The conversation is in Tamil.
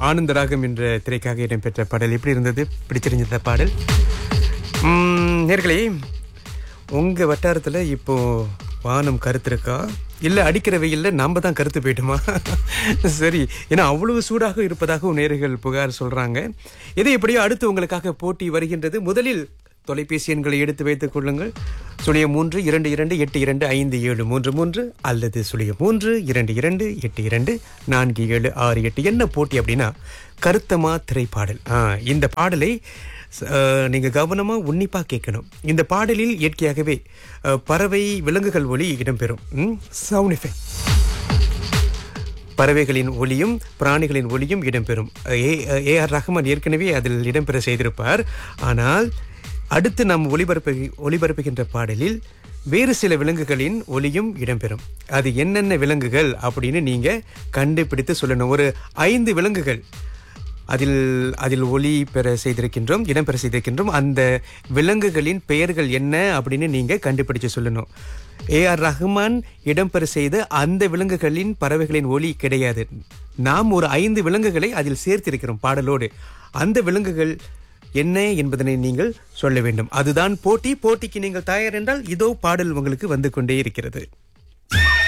ஆனந்தராகம் என்ற திரைக்காக இடம்பெற்ற பாடல் எப்படி இருந்தது பிடிச்சிருந்தது பாடல் உம், நேர்களே உங்க வட்டாரத்துல இப்போ வானம் கருத்திருக்கா இல்ல அடிக்கிற வெயில்ல நாம தான் கருத்து போயிட்டுமா சரி ஏன்னா அவ்வளவு சூடாக இருப்பதாக நேர்கள் புகார் சொல்றாங்க இதை எப்படியோ அடுத்து உங்களுக்காக போட்டி வருகின்றது முதலில் தொலைபேசி எண்களை எடுத்து வைத்துக் கொள்ளுங்கள் சுழிய மூன்று இரண்டு இரண்டு எட்டு இரண்டு ஐந்து ஏழு மூன்று மூன்று அல்லது சுழிய மூன்று இரண்டு இரண்டு எட்டு இரண்டு நான்கு ஏழு ஆறு எட்டு என்ன போட்டி அப்படின்னா கருத்தமா திரைப்பாடல் ஆ, இந்த பாடலை ச- அஹ், நீங்க கவனமா உன்னிப்பா கேட்கணும் இந்த பாடலில் இயற்கையாகவே அஹ், பறவை விலங்குகள் ஒலி இடம்பெறும் சவுண்ட் எஃபெக்ட் பறவைகளின் ஒலியும் பிராணிகளின் ஒலியும் இடம்பெறும் ஏ ஏ ஆர் ரஹ்மான் ஏற்கனவே அதில் இடம்பெற செய்திருப்பார் ஆனால் அடுத்து நாம் ஒளிபரப்பு ஒளிபரப்புகின்ற பாடலில் வேறு சில விலங்குகளின் ஒலியும் இடம்பெறும் அது என்னென்ன விலங்குகள் அப்படின்னு நீங்க கண்டுபிடித்து சொல்லணும் ஒரு ஐந்து விலங்குகள் அதில் அதில் ஒளி பெற செய்திருக்கின்றோம் இடம்பெற செய்திருக்கின்றோம் அந்த விலங்குகளின் பெயர்கள் என்ன அப்படின்னு நீங்க கண்டுபிடிச்சு சொல்லணும் ஏ ஆர் ரஹ்மான் இடம்பெற செய்த அந்த விலங்குகளின் பறவைகளின் ஒலி கிடையாது நாம் ஒரு ஐந்து விலங்குகளை அதில் சேர்த்திருக்கிறோம் பாடலோடு அந்த விலங்குகள் என்ன என்பதனை நீங்கள் சொல்ல வேண்டும் அதுதான் போட்டி போட்டிக்கு நீங்கள் தயார் என்றால் இதோ பாடல் உங்களுக்கு வந்து கொண்டே இருக்கிறது